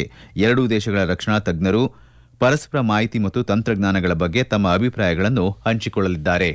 ಎರಡೂ ದೇಶಗಳ ರಕ್ಷಣಾ ತಜ್ಞರು ಪರಸ್ಪರ ಮಾಹಿತಿ ಮತ್ತು ತಂತ್ರಜ್ಞಾನಗಳ ಬಗ್ಗೆ ತಮ್ಮ ಅಭಿಪ್ರಾಯಗಳನ್ನು ಹಂಚಿಕೊಳ್ಳಲಿದ್ದಾರೆ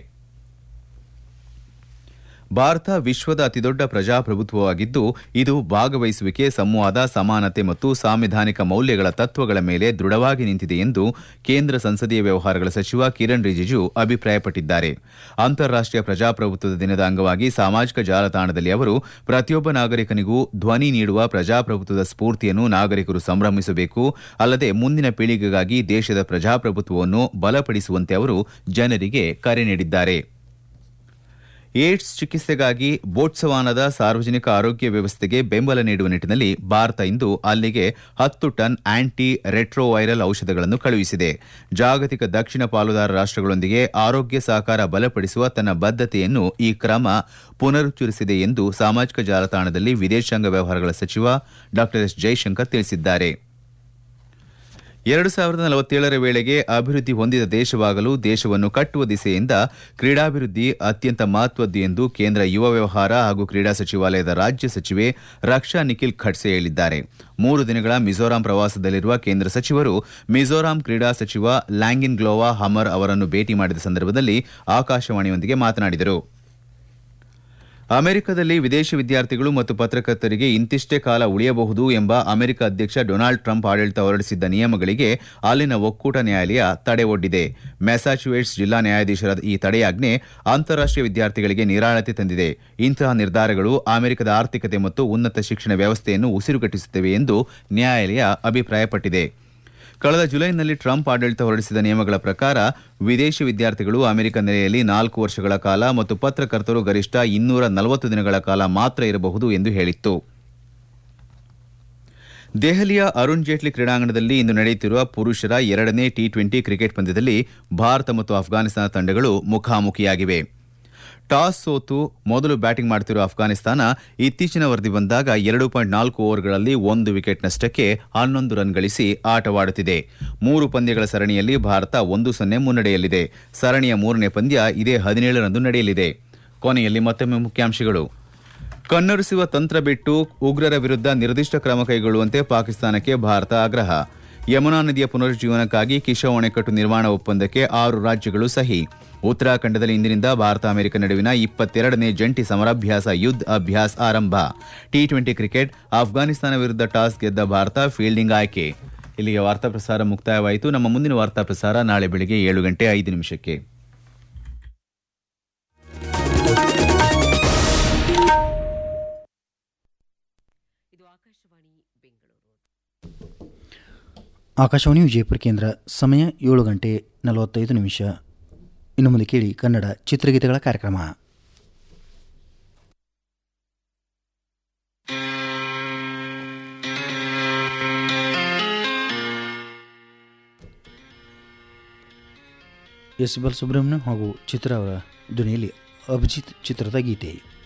ಭಾರತ ವಿಶ್ವದ ಅತಿದೊಡ್ಡ ಪ್ರಜಾಪ್ರಭುತ್ವವಾಗಿದ್ದು ಇದು ಭಾಗವಹಿಸುವಿಕೆ ಸಂವಾದ ಸಮಾನತೆ ಮತ್ತು ಸಾಂವಿಧಾನಿಕ ಮೌಲ್ಯಗಳ ತತ್ವಗಳ ಮೇಲೆ ದೃಢವಾಗಿ ನಿಂತಿದೆ ಎಂದು ಕೇಂದ್ರ ಸಂಸದೀಯ ವ್ಯವಹಾರಗಳ ಸಚಿವ ಕಿರಣ್ ರಿಜಿಜು ಅಭಿಪ್ರಾಯಪಟ್ಟಿದ್ದಾರೆ ಅಂತಾರಾಷ್ಟೀಯ ಪ್ರಜಾಪ್ರಭುತ್ವದ ದಿನದ ಅಂಗವಾಗಿ ಸಾಮಾಜಿಕ ಜಾಲತಾಣದಲ್ಲಿ ಅವರು ಪ್ರತಿಯೊಬ್ಬ ನಾಗರಿಕನಿಗೂ ಧ್ವನಿ ನೀಡುವ ಪ್ರಜಾಪ್ರಭುತ್ವದ ಸ್ಫೂರ್ತಿಯನ್ನು ನಾಗರಿಕರು ಸಂಭ್ರಮಿಸಬೇಕು ಅಲ್ಲದೆ ಮುಂದಿನ ಪೀಳಿಗೆಗಾಗಿ ದೇಶದ ಪ್ರಜಾಪ್ರಭುತ್ವವನ್ನು ಬಲಪಡಿಸುವಂತೆ ಅವರು ಜನರಿಗೆ ಕರೆ ನೀಡಿದ್ದಾರೆ ಏಡ್ಸ್ ಚಿಕಿತ್ಸೆಗಾಗಿ ಬೋಟ್ಸವಾನದ ಸಾರ್ವಜನಿಕ ಆರೋಗ್ಯ ವ್ಯವಸ್ಥೆಗೆ ಬೆಂಬಲ ನೀಡುವ ನಿಟ್ಟಿನಲ್ಲಿ ಭಾರತ ಇಂದು ಅಲ್ಲಿಗೆ ಹತ್ತು ಟನ್ ಆಂಟಿ ರೆಟ್ರೋವೈರಲ್ ಔಷಧಗಳನ್ನು ಕಳುಹಿಸಿದೆ ಜಾಗತಿಕ ದಕ್ಷಿಣ ಪಾಲುದಾರ ರಾಷ್ಟಗಳೊಂದಿಗೆ ಆರೋಗ್ಯ ಸಹಕಾರ ಬಲಪಡಿಸುವ ತನ್ನ ಬದ್ಧತೆಯನ್ನು ಈ ಕ್ರಮ ಪುನರುಚ್ಚರಿಸಿದೆ ಎಂದು ಸಾಮಾಜಿಕ ಜಾಲತಾಣದಲ್ಲಿ ವಿದೇಶಾಂಗ ವ್ಯವಹಾರಗಳ ಸಚಿವ ಡಾ ಎಸ್ ಜೈಶಂಕರ್ ತಿಳಿಸಿದ್ದಾರೆ ಎರಡು ಸಾವಿರದ ನಲವತ್ತೇಳರ ವೇಳೆಗೆ ಅಭಿವೃದ್ಧಿ ಹೊಂದಿದ ದೇಶವಾಗಲು ದೇಶವನ್ನು ಕಟ್ಟುವ ದಿಸೆಯಿಂದ ಕ್ರೀಡಾಭಿವೃದ್ಧಿ ಅತ್ಯಂತ ಮಹತ್ವದ್ದು ಎಂದು ಕೇಂದ್ರ ಯುವ ವ್ಯವಹಾರ ಹಾಗೂ ಕ್ರೀಡಾ ಸಚಿವಾಲಯದ ರಾಜ್ಯ ಸಚಿವೆ ರಕ್ಷಾ ನಿಖಿಲ್ ಖಡ್ಸೆ ಹೇಳಿದ್ದಾರೆ ಮೂರು ದಿನಗಳ ಮಿಜೋರಾಂ ಪ್ರವಾಸದಲ್ಲಿರುವ ಕೇಂದ್ರ ಸಚಿವರು ಮಿಜೋರಾಂ ಕ್ರೀಡಾ ಸಚಿವ ಲ್ಯಾಂಗಿನ್ ಗ್ಲೋವಾ ಹಮರ್ ಅವರನ್ನು ಭೇಟಿ ಮಾಡಿದ ಸಂದರ್ಭದಲ್ಲಿ ಆಕಾಶವಾಣಿಯೊಂದಿಗೆ ಮಾತನಾಡಿದರು ಅಮೆರಿಕದಲ್ಲಿ ವಿದೇಶಿ ವಿದ್ಯಾರ್ಥಿಗಳು ಮತ್ತು ಪತ್ರಕರ್ತರಿಗೆ ಇಂತಿಷ್ಟೇ ಕಾಲ ಉಳಿಯಬಹುದು ಎಂಬ ಅಮೆರಿಕ ಅಧ್ಯಕ್ಷ ಡೊನಾಲ್ಡ್ ಟ್ರಂಪ್ ಆಡಳಿತ ಹೊರಡಿಸಿದ್ದ ನಿಯಮಗಳಿಗೆ ಅಲ್ಲಿನ ಒಕ್ಕೂಟ ನ್ಯಾಯಾಲಯ ತಡೆ ಒಡ್ಡಿದೆ ಮೆಸಾಚ್ಯುಸೆಟ್ಸ್ ಜಿಲ್ಲಾ ನ್ಯಾಯಾಧೀಶರ ಈ ತಡೆಯಾಜ್ಞೆ ಅಂತಾರಾಷ್ಟೀಯ ವಿದ್ಯಾರ್ಥಿಗಳಿಗೆ ನಿರಾಳತೆ ತಂದಿದೆ ಇಂತಹ ನಿರ್ಧಾರಗಳು ಅಮೆರಿಕದ ಆರ್ಥಿಕತೆ ಮತ್ತು ಉನ್ನತ ಶಿಕ್ಷಣ ವ್ಯವಸ್ಥೆಯನ್ನು ಉಸಿರುಗಟ್ಟಿಸುತ್ತವೆ ಎಂದು ನ್ಯಾಯಾಲಯ ಅಭಿಪ್ರಾಯಪಟ್ಟಿದೆ ಕಳೆದ ಜುಲೈನಲ್ಲಿ ಟ್ರಂಪ್ ಆಡಳಿತ ಹೊರಡಿಸಿದ ನಿಯಮಗಳ ಪ್ರಕಾರ ವಿದೇಶಿ ವಿದ್ಯಾರ್ಥಿಗಳು ಅಮೆರಿಕ ನೆಲೆಯಲ್ಲಿ ನಾಲ್ಕು ವರ್ಷಗಳ ಕಾಲ ಮತ್ತು ಪತ್ರಕರ್ತರು ಗರಿಷ್ಠ ಇನ್ನೂರ ನಲವತ್ತು ದಿನಗಳ ಕಾಲ ಮಾತ್ರ ಇರಬಹುದು ಎಂದು ಹೇಳಿತ್ತು ದೆಹಲಿಯ ಅರುಣ್ ಜೇಟ್ಲಿ ಕ್ರೀಡಾಂಗಣದಲ್ಲಿ ಇಂದು ನಡೆಯುತ್ತಿರುವ ಪುರುಷರ ಎರಡನೇ ಟಿ ಟ್ವೆಂಟಿ ಕ್ರಿಕೆಟ್ ಪಂದ್ಯದಲ್ಲಿ ಭಾರತ ಮತ್ತು ಅಫ್ಘಾನಿಸ್ತಾನ ತಂಡಗಳು ಮುಖಾಮುಖಿಯಾಗಿವೆ ಟಾಸ್ ಸೋತು ಮೊದಲು ಬ್ಯಾಟಿಂಗ್ ಮಾಡುತ್ತಿರುವ ಅಫ್ಘಾನಿಸ್ತಾನ ಇತ್ತೀಚಿನ ವರದಿ ಬಂದಾಗ ಎರಡು ಪಾಯಿಂಟ್ ನಾಲ್ಕು ಓವರ್ಗಳಲ್ಲಿ ಒಂದು ವಿಕೆಟ್ ನಷ್ಟಕ್ಕೆ ಹನ್ನೊಂದು ರನ್ ಗಳಿಸಿ ಆಟವಾಡುತ್ತಿದೆ ಮೂರು ಪಂದ್ಯಗಳ ಸರಣಿಯಲ್ಲಿ ಭಾರತ ಒಂದು ಸೊನ್ನೆ ಮುನ್ನಡೆಯಲ್ಲಿದೆ ಸರಣಿಯ ಮೂರನೇ ಪಂದ್ಯ ಇದೇ ಹದಿನೇಳರಂದು ನಡೆಯಲಿದೆ ಕೊನೆಯಲ್ಲಿ ಮತ್ತೊಮ್ಮೆ ಮುಖ್ಯಾಂಶಗಳು ಕಣ್ಣೊರೆಸುವ ತಂತ್ರ ಬಿಟ್ಟು ಉಗ್ರರ ವಿರುದ್ಧ ನಿರ್ದಿಷ್ಟ ಕ್ರಮ ಕೈಗೊಳ್ಳುವಂತೆ ಪಾಕಿಸ್ತಾನಕ್ಕೆ ಭಾರತ ಆಗ್ರಹ ಯಮುನಾ ನದಿಯ ಪುನರುಜ್ಜೀವನಕ್ಕಾಗಿ ಕಿಶಾ ಅಣೆಕಟ್ಟು ನಿರ್ಮಾಣ ಒಪ್ಪಂದಕ್ಕೆ ಆರು ರಾಜ್ಯಗಳು ಸಹಿ ಉತ್ತರಾಖಂಡದಲ್ಲಿ ಇಂದಿನಿಂದ ಭಾರತ ಅಮೆರಿಕ ನಡುವಿನ ಇಪ್ಪತ್ತೆರಡನೇ ಜಂಟಿ ಸಮರಾಭ್ಯಾಸ ಯುದ್ಧ ಅಭ್ಯಾಸ ಆರಂಭ ಟಿ ಟ್ವೆಂಟಿ ಕ್ರಿಕೆಟ್ ಅಫ್ಘಾನಿಸ್ತಾನ ವಿರುದ್ಧ ಟಾಸ್ ಗೆದ್ದ ಭಾರತ ಫೀಲ್ಡಿಂಗ್ ಆಯ್ಕೆ ಇಲ್ಲಿಗೆ ವಾರ್ತಾ ಪ್ರಸಾರ ಮುಕ್ತಾಯವಾಯಿತು ನಮ್ಮ ಮುಂದಿನ ವಾರ್ತಾ ಪ್ರಸಾರ ನಾಳೆ ಬೆಳಗ್ಗೆ ಏಳು ಗಂಟೆ ಐದು ನಿಮಿಷಕ್ಕೆ ಇದು ಆಕಾಶವಾಣಿ ಬೆಂಗಳೂರು ಆಕಾಶವಾಣಿ ವಿಜಯಪುರ ಕೇಂದ್ರ ಸಮಯ ಏಳು ಗಂಟೆ ನಲವತ್ತೈದು ನಿಮಿಷ ಇನ್ನು ಮುಂದೆ ಕೇಳಿ ಕನ್ನಡ ಚಿತ್ರಗೀತೆಗಳ ಕಾರ್ಯಕ್ರಮ ಎಸ್ ಬಲ್ ಸುಬ್ರಹ್ಮಣ್ಯ ಹಾಗೂ ಚಿತ್ರ ಅವರ ಧ್ವನಿಯಲ್ಲಿ ಅಭಿಜಿತ್ ಚಿತ್ರದ ಗೀತೆ